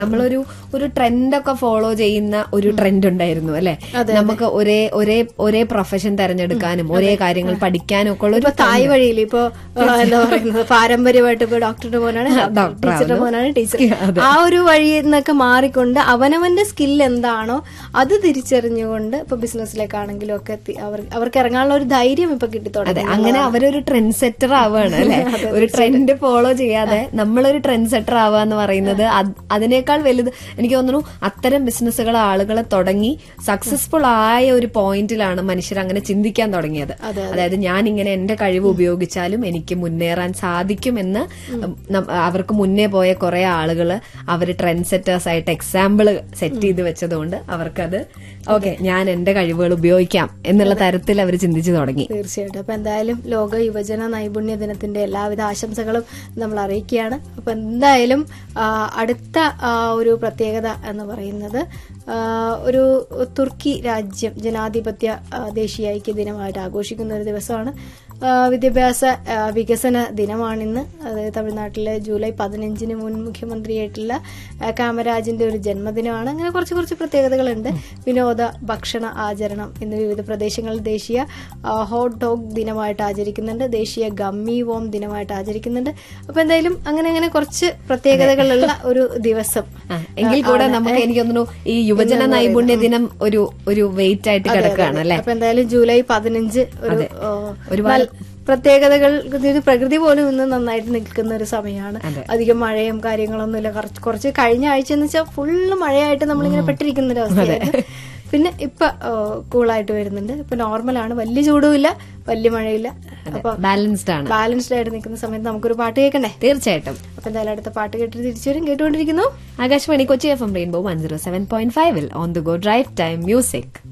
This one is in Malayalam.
നമ്മളൊരു ഒരു ട്രെൻഡ് ഒക്കെ ഫോളോ ചെയ്യുന്ന ഒരു ട്രെൻഡ് ഉണ്ടായിരുന്നു അല്ലെ നമുക്ക് ഒരേ ഒരേ ഒരേ പ്രൊഫഷൻ തെരഞ്ഞെടുക്കാനും ഒരേ കാര്യങ്ങൾ പഠിക്കാനും ഒക്കെ ഉള്ള ഒരു ഇപ്പൊ തായ് വഴിയിൽ ഇപ്പൊ ആ, എന്താ പറയുന്നത് പാരമ്പര്യമായിട്ട് ഇപ്പൊ ഡോക്ടറുടെ മോനാണ് ഡോക്ടർ ടീച്ചറുടെ മോനാണ് ടീച്ചർ അതെ. ആ ഒരു വഴിയിൽ നിന്നൊക്കെ മാറിക്കൊണ്ട് അവനവന്റെ സ്കിൽ എന്താണോ അത് തിരിച്ചറിഞ്ഞുകൊണ്ട് ഇപ്പൊ ബിസിനസ്സിലേക്കാണെങ്കിലും ഒക്കെ തി- അവർ അവർക്ക് ഇറങ്ങാനുള്ള ഒരു ധൈര്യം ഇപ്പൊ കിട്ടി അതെ തുടങ്ങി അങ്ങനെ അവരൊരു ട്രെൻഡ് സെറ്റർ ആവുകയാണ് അല്ലെ ഒരു ട്രെൻഡ് ഫോളോ ചെയ്യാതെ നമ്മളൊരു ട്രെൻഡ് സെറ്റർ ആവുക എന്ന് പറയുന്നത് അത് അതിനേക്കാൾ വലുത് എനിക്ക് തോന്നുന്നു അത്തരം ബിസിനസ്സുകൾ ആളുകളെ തുടങ്ങി സക്സസ്ഫുൾ ആയ ഒരു പോയിന്റിലാണ് മനുഷ്യർ അങ്ങനെ ചിന്തിക്കാൻ തുടങ്ങിയത് അതെ, അതായത് ഞാൻ ഇങ്ങനെ എന്റെ കഴിവ് ഉപയോഗിച്ചാലും എനിക്ക് മുന്നേറാൻ സാധിക്കുമെന്ന് നം- അവർക്ക് മുന്നേ പോയ കുറെ ആളുകള് അവര് ട്രെൻഡ് സെറ്റേഴ്സ് ആയിട്ട് എക്സാമ്പിൾ സെറ്റ് ചെയ്ത് വെച്ചതുകൊണ്ട് അവർക്കത് ഓക്കെ ഞാൻ എന്റെ കഴിവുകൾ ഉപയോഗിക്കാം എന്നുള്ള തരത്തിൽ അവർ ചിന്തിച്ചു തുടങ്ങി തീർച്ചയായിട്ടും അപ്പൊ എന്തായാലും ലോക യുവജന നൈപുണ്യ ദിനത്തിന്റെ എല്ലാവിധ ആശംസകളും നമ്മൾ അറിയിക്കുകയാണ് അപ്പൊ എന്തായാലും ആ, അടുത്ത ആ, ഒരു പ്രത്യേകത എന്ന് പറയുന്നത് ആ, ഒരു തുർക്കി രാജ്യം ജനാധിപത്യ ആ, ദേശീയ ഐക്യ ദിനമായിട്ട് ആഘോഷിക്കുന്ന ഒരു ദിവസമാണ് ആ, വിദ്യാഭ്യാസ ആ, വികസന ദിനമാണിന്ന് അതായത് തമിഴ്നാട്ടിലെ ജൂലൈ പതിനഞ്ചിന് മുൻ മുഖ്യമന്ത്രിയായിട്ടുള്ള ആ, കാമരാജിന്റെ ഒരു ജന്മദിനമാണ് അങ്ങനെ കുറച്ച് കുറച്ച് പ്രത്യേകതകളുണ്ട് വിനോദ ഭക്ഷണ ആചരണം ഇന്ന് വിവിധ പ്രദേശങ്ങളിൽ ദേശീയ ആ, ഹോട്ട് ഡോഗ് ദിനമായിട്ട് ആചരിക്കുന്നുണ്ട് ദേശീയ ഗമ്മി വോം ദിനമായിട്ട് ആചരിക്കുന്നുണ്ട് അപ്പൊ എന്തായാലും അങ്ങനെ അങ്ങനെ കുറച്ച് പ്രത്യേകതകളുള്ള ഒരു ദിവസം ആ, എങ്കിൽ കൂടെ നമുക്ക് എനിക്ക് തോന്നുന്നു ഈ യുവജന നൈപുണ്യ ദിനം ഒരു ഒരു വെയിറ്റ് ആയിട്ട് കിടക്കുകയാണ് അല്ലെ അപ്പൊ എന്തായാലും ജൂലൈ പതിനഞ്ച് ഒരു ആ, ഒരുപാട് നൽ- പ്രത്യേകതകൾ ഇത് പ്രകൃതി പോലും ഇന്ന് നന്നായിട്ട് നിൽക്കുന്ന ഒരു സമയമാണ് അതെ. അധികം മഴയും കാര്യങ്ങളൊന്നുമില്ല കുറച്ച് കുറച്ച് കഴിഞ്ഞ ആഴ്ച എന്ന് വെച്ചാൽ ഫുള്ള് മഴയായിട്ട് നമ്മളിങ്ങനെ പെട്ടിരിക്കുന്ന ഒരു അവസ്ഥയായിരുന്നു പിന്നെ ഇപ്പൊ കൂളായിട്ട് വരുന്നുണ്ട് ഇപ്പൊ നോർമലാണ് വലിയ ചൂടുമില്ല വലിയ മഴയില്ല അപ്പൊ ബാലൻസ്ഡ് ആണ് ബാലൻസ്ഡ് ആയിട്ട് നിൽക്കുന്ന സമയത്ത് നമുക്കൊരു പാട്ട് കേൾക്കണ്ടേ തീർച്ചയായിട്ടും അപ്പൊ എന്തായാലും അടുത്ത പാട്ട് കേട്ടിട്ട് തിരിച്ചു വരും കേട്ടുകൊണ്ടിരിക്കുന്നു Akashvani Kochi F M rainbow one zero seven point ഫൈവിൽ on the go drive time music